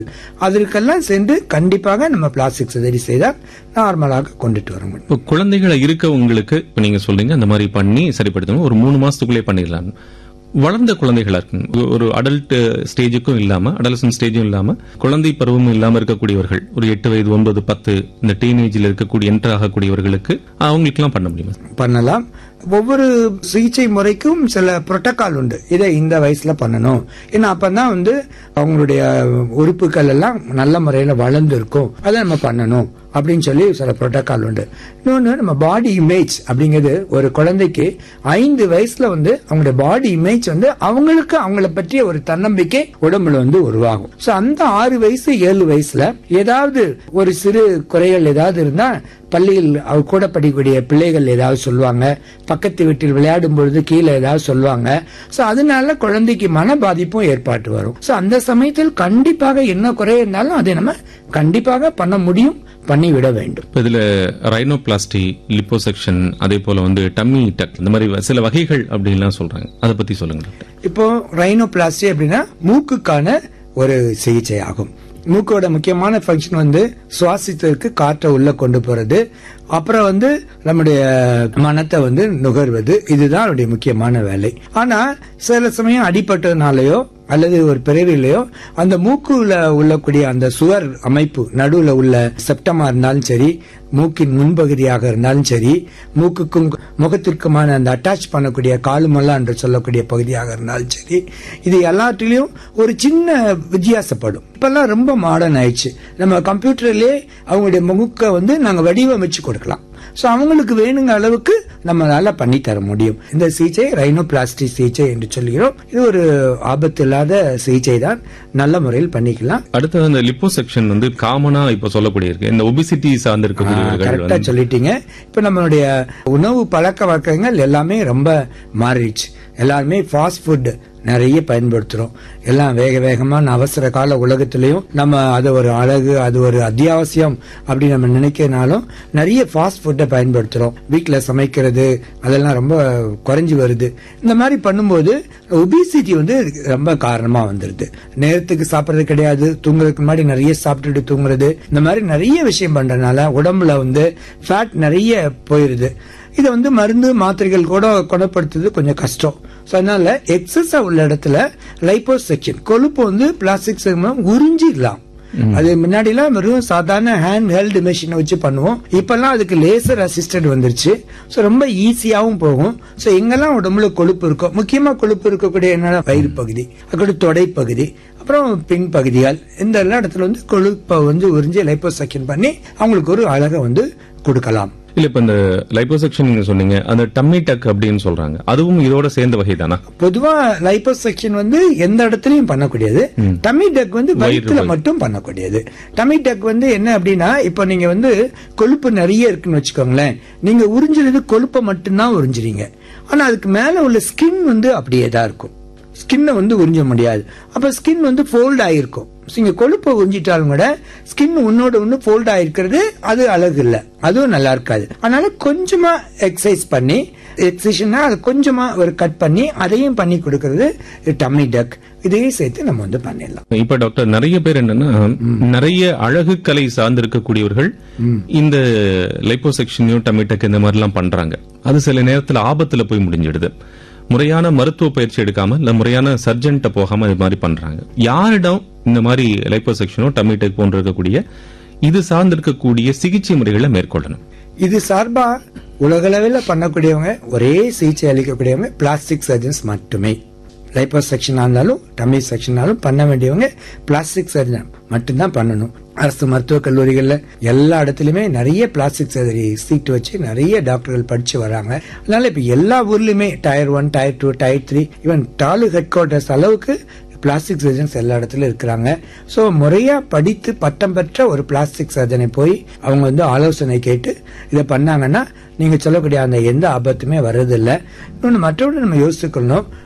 அதற்கெல்லாம் சென்று கண்டிப்பாக நம்ம பிளாஸ்டிக் சர்ஜரி செய்தால் நார்மலாக கொண்டுட்டு வர முடியும் இப்போ குழந்தைகளை இருக்கவங்களுக்கு இப்ப நீங்க சொல்றீங்க அந்த மாதிரி பண்ணி சரிப்படுத்தணும் ஒரு மூணு மாசத்துக்குள்ளே பண்ணிடலாம் வளர்ந்த குழந்தைகளா இருக்கு ஒரு அடல்ட் ஸ்டேஜுக்கும் இல்லாம அடலசன் ஸ்டேஜும் இல்லாம குழந்தை பருவமும் இல்லாம இருக்கக்கூடியவர்கள் ஒரு எட்டு வயது ஒன்பது பத்து இந்த டீனேஜில் இருக்கக்கூடிய என்டர் ஆகக்கூடியவர்களுக்கு அவங்களுக்கெல்லாம் பண்ண முடியுமா பண்ணலாம் ஒவ்வொரு சிகிச்சை முறைக்கும் சில புரோட்டோகால் உண்டு இதை இந்த வயசுல பண்ணணும் ஏன்னா அப்பதான் வந்து அவங்களுடைய உறுப்புகள் எல்லாம் நல்ல முறையில வளர்ந்து இருக்கும் அதை நம்ம பண்ணணும் அப்படின்னு சொல்லி சில புரோட்டோகால் உண்டு இன்னொன்னு நம்ம பாடி இமேஜ் அப்படிங்கிறது ஒரு குழந்தைக்கு ஐந்து வயசுல வந்து அவங்களுடைய பாடி இமேஜ் வந்து அவங்களுக்கு அவங்கள பற்றிய ஒரு தன்னம்பிக்கை உடம்புல வந்து உருவாகும் சோ அந்த ஆறு வயசு ஏழு வயசுல ஏதாவது ஒரு சிறு குறைகள் ஏதாவது இருந்தா பள்ளியில் அவ கூட படிக்கக்கூடிய பிள்ளைகள் ஏதாவது சொல்லுவாங்க பக்கத்து வீட்டில் விளையாடும் பொழுது கீழே ஏதாவது சொல்லுவாங்க சோ அதனால குழந்தைக்கு மன பாதிப்பும் ஏற்பாட்டு வரும் சோ அந்த சமயத்தில் கண்டிப்பாக என்ன குறை இருந்தாலும் அதை நம்ம கண்டிப்பாக பண்ண முடியும் பண்ணிவிட வேண்டும் இப்ப இதுல ரைனோபிளாஸ்டி லிப்போசெக்ஷன் அதே போல வந்து டம்மி டக் இந்த மாதிரி சில வகைகள் அப்படின்லாம் சொல்றாங்க அதை பத்தி சொல்லுங்க டாக்டர் இப்போ ரைனோபிளாஸ்டி அப்படின்னா மூக்குக்கான ஒரு சிகிச்சை ஆகும் மூக்கோட முக்கியமான ஃபங்க்ஷன் வந்து சுவாசித்ததற்கு காற்றை உள்ள கொண்டு போறது அப்புறம் வந்து நம்முடைய மனத்தை வந்து நுகர்வது இதுதான் அவருடைய முக்கியமான வேலை ஆனா சில சமயம் அடிபட்டதுனாலயோ அல்லது ஒரு பிறவிலையோ அந்த மூக்குல உள்ளக்கூடிய அந்த சுவர் அமைப்பு நடுவுல உள்ள செப்டமா இருந்தாலும் சரி மூக்கின் முன்பகுதியாக இருந்தாலும் சரி மூக்குக்கும் முகத்திற்குமான அந்த அட்டாச் பண்ணக்கூடிய காலுமல்லா என்று சொல்லக்கூடிய பகுதியாக இருந்தாலும் சரி இது எல்லாத்திலையும் ஒரு சின்ன வித்தியாசப்படும் இப்பெல்லாம் ரொம்ப மாடர்ன் ஆயிடுச்சு நம்ம கம்ப்யூட்டர்லயே அவங்களுடைய முகக்க வந்து நாங்க வடிவமைச்சு கொடுக்கலாம் சோ அவங்களுக்கு வேணுங்க அளவுக்கு நம்மளால பண்ணி தர முடியும் இந்த சிகிச்சை ரைனோபிளாஸ்டி சிகிச்சை என்று சொல்கிறோம் இது ஒரு ஆபத்து இல்லாத சிகிச்சை தான் நல்ல முறையில் பண்ணிக்கலாம் அடுத்தது அந்த லிப்போசெக்ஷன் வந்து காமனா இப்ப சொல்லக்கூடிய இருக்கு இந்த ஒபிசிட்டி சார்ந்து இருக்கக்கூடியவர்கள் கரெக்டா வந்து சொல்லிட்டீங்க இப்ப நம்மளுடைய உணவு பழக்க வழக்கங்கள் எல்லாமே ரொம்ப மாறிடுச்சு எல்லாருமே ஃபாஸ்ட் ஃபுட் நிறைய பயன்படுத்துறோம் எல்லாம் வேக வேகமான அவசர கால உலகத்திலையும் நம்ம அது ஒரு அழகு அது ஒரு அத்தியாவசியம் அப்படி நம்ம நினைக்கிறனாலும் நிறைய ஃபாஸ்ட் ஃபுட்டை பயன்படுத்துறோம் வீட்ல சமைக்கிறது அதெல்லாம் ரொம்ப குறைஞ்சு வருது இந்த மாதிரி பண்ணும்போது ஒபிசிட்டி வந்து ரொம்ப காரணமா வந்துருது நேரத்துக்கு சாப்பிடுறது கிடையாது தூங்குறதுக்கு முன்னாடி நிறைய சாப்பிட்டுட்டு தூங்குறது இந்த மாதிரி நிறைய விஷயம் பண்றதுனால உடம்புல வந்து ஃபேட் நிறைய போயிருது இதை வந்து மருந்து மாத்திரைகள் கூட குணப்படுத்துறது கொஞ்சம் கஷ்டம் ஸோ அதனால எக்ஸஸா உள்ள இடத்துல லைப்போசெக்ஷன் கொழுப்பு வந்து பிளாஸ்டிக் உறிஞ்சிடலாம் அது முன்னாடிலாம் வெறும் சாதாரண ஹேண்ட் ஹெல்டு மெஷினை வச்சு பண்ணுவோம் இப்பெல்லாம் அதுக்கு லேசர் அசிஸ்டன்ட் வந்துருச்சு ஸோ ரொம்ப ஈஸியாகவும் போகும் ஸோ எங்கெல்லாம் உடம்புல கொழுப்பு இருக்கும் முக்கியமா கொழுப்பு இருக்கக்கூடிய என்னன்னா வயிறு பகுதி அக்கடி தொடை பகுதி அப்புறம் பின் பகுதிகள் இந்த எல்லா இடத்துல வந்து கொழுப்பை வந்து உறிஞ்சி லைப்போசெக்ஷன் பண்ணி அவங்களுக்கு ஒரு அழகை வந்து கொடுக்கலாம் இல்ல இப்ப இந்த லைப்போசெக்ஷன் நீங்க சொன்னீங்க அந்த டம்மி டக் அப்படின்னு சொல்றாங்க அதுவும் இதோட சேர்ந்த வகை தானா பொதுவா லைப்போசெக்ஷன் வந்து எந்த இடத்துலயும் பண்ணக்கூடியது டமி டக் வந்து வயிற்றுல மட்டும் பண்ணக்கூடியது டமி டக் வந்து என்ன அப்படின்னா இப்ப நீங்க வந்து கொழுப்பு நிறைய இருக்குன்னு வச்சுக்கோங்களேன் நீங்க உறிஞ்சுறது கொழுப்பை மட்டும்தான் உறிஞ்சுறீங்க ஆனா அதுக்கு மேல உள்ள ஸ்கின் வந்து அப்படியே தான் இருக்கும் ஸ்கின்னை வந்து உறிஞ்ச முடியாது அப்ப ஸ்கின் வந்து ஃபோல்ட் ஆயிருக்கும் நீங்க கொழுப்பை உறிஞ்சிட்டாலும் கூட ஸ்கின் உன்னோட ஒண்ணு ஃபோல்ட் ஆயிருக்கிறது அது அழகு இல்ல அதுவும் நல்லா இருக்காது அதனால கொஞ்சமா எக்ஸசைஸ் பண்ணி எக்ஸசைஸ்னா அதை கொஞ்சமா ஒரு கட் பண்ணி அதையும் பண்ணி கொடுக்கறது டம்மி டக் இதையும் சேர்த்து நம்ம வந்து பண்ணிடலாம் இப்ப டாக்டர் நிறைய பேர் என்னன்னா நிறைய அழகு கலை சார்ந்து இருக்கக்கூடியவர்கள் இந்த லைப்போசெக்ஷனையும் டமிட்டக் இந்த மாதிரி எல்லாம் பண்றாங்க அது சில நேரத்துல ஆபத்துல போய் முடிஞ்சிடுது முறையான மருத்துவ பயிற்சி எடுக்காம இல்ல முறையான சர்ஜன்ட்ட போகாம இது மாதிரி பண்றாங்க யாரிடம் இந்த மாதிரி லைப்போசெக்ஷனோ டமிட்டக் போன்ற இருக்கக்கூடிய இது சார்ந்து இருக்கக்கூடிய சிகிச்சை முறைகளை மேற்கொள்ளணும் இது சார்பா உலகளவில் பண்ணக்கூடியவங்க ஒரே சிகிச்சை அளிக்கக்கூடியவங்க பிளாஸ்டிக் சர்ஜன்ஸ் மட்டுமே லைப்போ செக்ஷனா இருந்தாலும் டம்மி செக்ஷனாலும் பண்ண வேண்டியவங்க பிளாஸ்டிக் சர்ஜன் மட்டும்தான் பண்ணணும் அரசு மருத்துவக் கல்லூரிகள்ல எல்லா இடத்துலயுமே நிறைய பிளாஸ்டிக் சர்ஜரி சீட் வச்சு நிறைய டாக்டர்கள் படிச்சு வராங்க அதனால இப்ப எல்லா ஊர்லயுமே tier one tier two tier three even taluk headquarters அளவுக்கு பிளாஸ்டிக் சர்ஜன்ஸ் எல்லா இடத்துலயும் இருக்கிறாங்க ஸோ முறையா படித்து பட்டம் பெற்ற ஒரு பிளாஸ்டிக் சர்ஜனை போய் அவங்க வந்து ஆலோசனை கேட்டு இதை பண்ணாங்கன்னா நீங்க சொல்லக்கூடிய அந்த எந்த ஆபத்துமே வர்றதில்லை இன்னொன்று மற்றவங்க நம்ம யோசிச்சுக்கணும்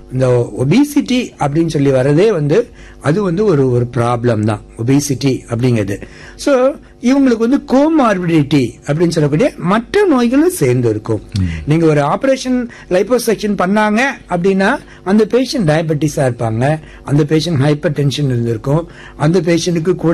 இந்த ஒபிசிட்டி அப்படின்னு சொல்லி வரதே வந்து அது வந்து ஒரு ஒரு ப்ராப்ளம் தான் ஒபிசிட்டி அப்படிங்கிறது ஸோ இவங்களுக்கு வந்து கோமார்பிடிட்டி அப்படின்னு சொல்லக்கூடிய மற்ற நோய்களும் சேர்ந்து இருக்கும் நீங்க ஒரு ஆபரேஷன் லைப்போசெக்ஷன் பண்ணாங்க அப்படின்னா அந்த பேஷண்ட் டயபெட்டிஸா இருப்பாங்க அந்த பேஷண்ட் ஹைப்பர் டென்ஷன் இருந்திருக்கும் அந்த பேஷண்ட்டுக்கு கூட